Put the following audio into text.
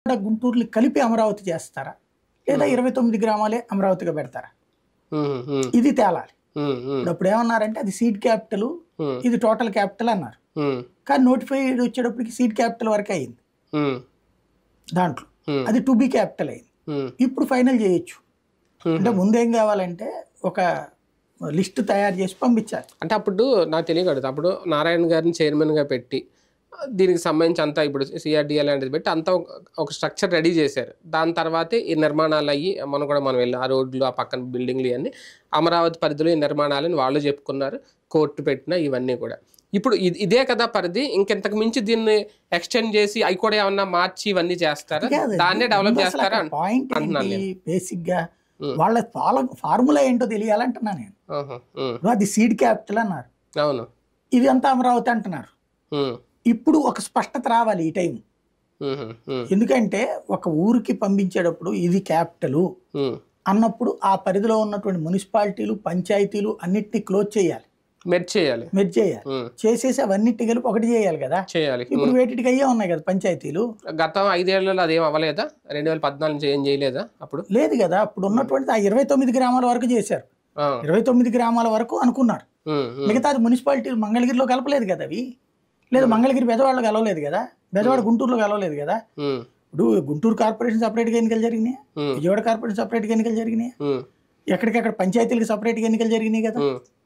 ఇక్కడ గుంటూరుని కలిపి అమరావతి చేస్తారా లేదా ఇరవై తొమ్మిది గ్రామాలే అమరావతిగా పెడతారా ఉమ్, ఉమ్, ఇది తేలాలి ఉమ్, ఉమ్, ఇప్పుడు అప్పుడు ఏమన్నారంటే అది సీడ్ క్యాపిటల్ ఉమ్, ఇది టోటల్ క్యాపిటల్ అన్నారు ఉమ్, కానీ నోటిఫైడ్ వచ్చేటప్పటికి సీడ్ క్యాపిటల్ వరకే అయింది ఉమ్, దాంట్లో ఉమ్, అది టు బి క్యాపిటల్ అయింది ఉమ్, ఇప్పుడు ఫైనల్ చేయొచ్చు ఉమ్. అంటే ముందేం కావాలంటే ఒక లిస్ట్ తయారు చేసి పంపించాలి అంటే అప్పుడు నాకు తెలియకూడదు అప్పుడు నారాయణ గారిని చైర్మన్గా పెట్టి దీనికి సంబంధించి అంతా ఇప్పుడు సిఆర్డిఏ లాంటిది పెట్టి అంతా ఒక- ఒక స్ట్రక్చర్ రెడీ చేశారు దాని తర్వాతే ఈ నిర్మాణాలు అయ్యి మనం కూడా మనం వెళ్ళి ఆ రోడ్లు ఆ పక్కన బిల్డింగ్లు ఇవన్నీ అమరావతి పరిధిలో ఈ నిర్మాణాలని వాళ్ళు చెప్పుకున్నారు కోర్టు పెట్టిన ఇవన్నీ కూడా ఇప్పుడు ఇది ఇదే కదా పరిధి ఇంకెంతకు మించి దీన్ని ఎక్స్టెండ్ చేసి అవి కూడా ఏమన్నా మార్చి ఇవన్నీ చేస్తారా దాన్నే డెవలప్ చేస్తారా అన్- పాయింట్ అంటున్నాను ఏంటి బేసిక్ గా ఉమ్. వాళ్ళ ఫార్ములా ఏంటో తెలియాలంటున్నా నేను ఆహా, ఉమ్, ఇప్పుడు అది సీడ్ క్యాపిటల్ అన్నారు అవును ఇది అంతా అమరావతి అంటున్నారు ఉమ్, ఇప్పుడు ఒక స్పష్టత రావాలి ఈ టైం ఉమ్, ఉమ్, ఎందుకంటే ఒక ఊరికి పంపించేటప్పుడు ఇది క్యాపిటల్ ఉమ్. అన్నప్పుడు ఆ పరిధిలో ఉన్నటువంటి మున్సిపాలిటీలు పంచాయతీలు అన్నిటినీ క్లోజ్ చేయాలి మెర్జ్ చేయాలి మెర్జ్ చేయాలి ఉమ్, చేసేసి అవన్నిటి కలిపి ఒకటి చేయాలి కదా చేయాలి ఇప్పుడు వేటికి అయ్యే ఉన్నాయి కదా పంచాయతీలు గత ఐదేళ్లలో అదేం అవ్వలేదా రెండు వేల పద్నాలుగు నుంచి ఏం చేయలేదా అప్పుడు లేదు కదా అప్పుడు ఉన్నటువంటి ఆ ఇరవై తొమ్మిది గ్రామాల వరకు చేశారు ఆ, ఇరవై తొమ్మిది గ్రామాల వరకు అనుకున్నారు ఉమ్, ఉమ్, మిగతాది మున్సిపాలిటీలు మంగళగిరిలో కలపలేదు కదా అవి లేదు మంగళగిరి బెజవాడలో కలవలేదు కదా బెజవాడ గుంటూరులో కలవలేదు కదా ఉమ్, ఇప్పుడు గుంటూరు కార్పొరేషన్ సపరేట్గా ఎన్నికలు జరిగినాయి ఉమ్, విజయవాడ కార్పొరేషన్ సపరేట్గా ఎన్నికలు జరిగినాయి ఉమ్, ఎక్కడికక్కడ పంచాయతీలకు సపరేట్గా ఎన్నికలు జరిగినాయి కదా ఉమ్,